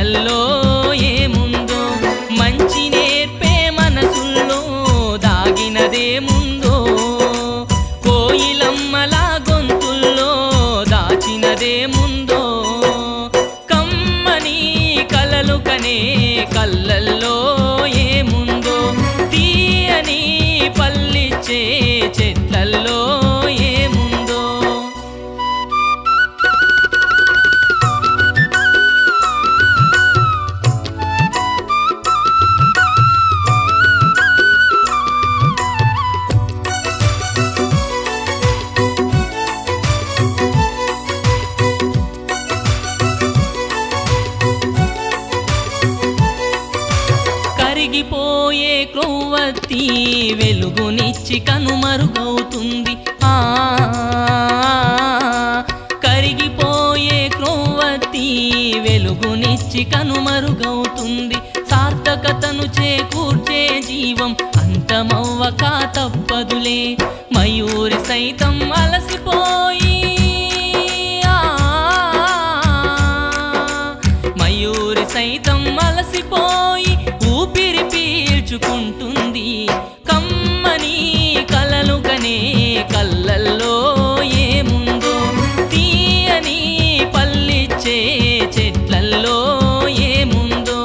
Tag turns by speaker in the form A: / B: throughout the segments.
A: చెట్లల్లో ఏముందో మంచి నేర్పే మనసుల్లో దాగినదేముందో కోయిలమ్మల గొంతుల్లో దాచినదేముందో కమ్మని కలలు కనే కళ్ళల్లో ఏముందో తీయని పల్లిచ్చే చెట్లల్లో ఏముందో కరిగిపోయే క్రొవ్వత్తి వెలుగునిచ్చి కనుమరుగవుతుంది ఆ కరిగిపోయే క్రొవ్వత్తి వెలుగునిచ్చి కనుమరుగవుతుంది సార్థకతను చేకూర్చే జీవం అంతమవ్వక తప్పదులే మయూరి సైతం అలసిపోయి ఆ మయూరి సైతం అలసిపోయి ఊపిరి పీల్చుకుంటుంది కమ్మని కలలు కనే కళ్ళల్లో ఏముందో తీయని పల్లిచ్చే చెట్లల్లో ఏముందో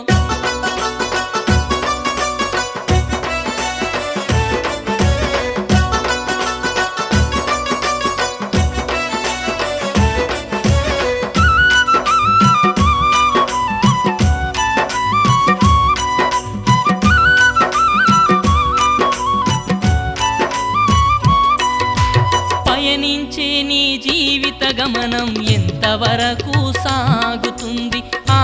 A: పయనించే నీ జీవిత గమనం ఎంతవరకు సాగుతుంది ఆ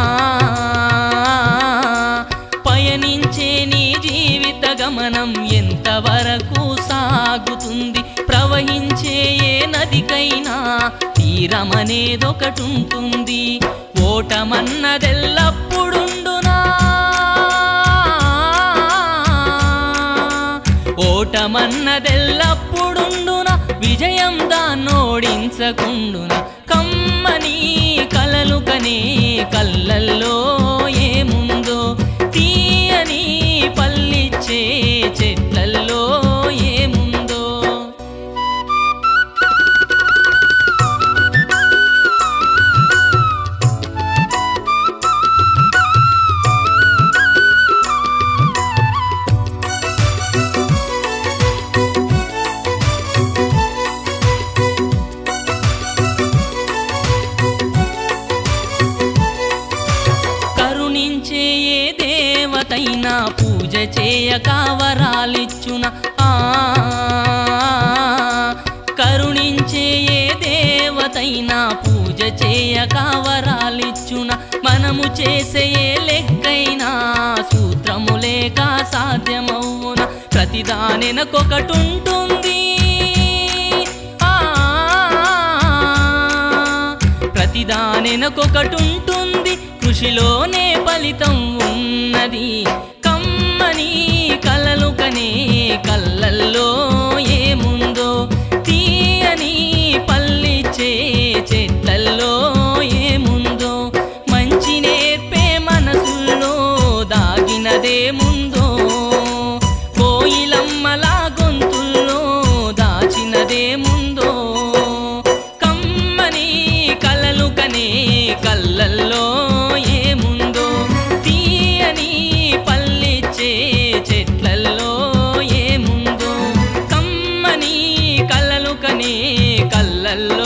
A: పయనించే నీ జీవిత గమనం ఎంతవరకు సాగుతుంది ప్రవహించే ఏ నదికైనా తీరమనేదొకటుంటుంది ఓటమన్నదెల్లప్పుడుండునా ఓటమన్నదెల్లప్పుడుండున విజయం దాన్నోడించకుండున కమ్మని కలలు కనే కళ్ళల్లో ఏముందో తీయని పల్లిచ్చే చెట్లల్లో ఏముందో కరుణించే ఏ దేవతైనా పూజ చేయక వరాలిచ్చున ఆ కరుణించే ఏ దేవతైనా పూజ చేయక వరాలిచ్చున మనము చేసే ఏ లెక్కైనా సూత్రము లేక సాధ్యమవున ప్రతిదానెనకొకటుంటుంది ఆ ప్రతిదానెనకొకటుంటుంది కృషిలోనే ఫలితం ఉన్నది కమ్మని కలలు కనే కళ్ళల్లో ఏముందో తీయని పల్లిచ్చే చెట్లల్లో ఏముందో మంచి నేర్పే మనసుల్లో దాగినదేముందో కోయిలమ్మల గొంతుల్లో దాచినదేముందో కమ్మని కలలు కనే కళ్ళల్లో ఏముందో తీయని పల్లిచ్చే చెట్లల్లో ఏముందో కమ్మని కలలు కనే కళ్ళల్లో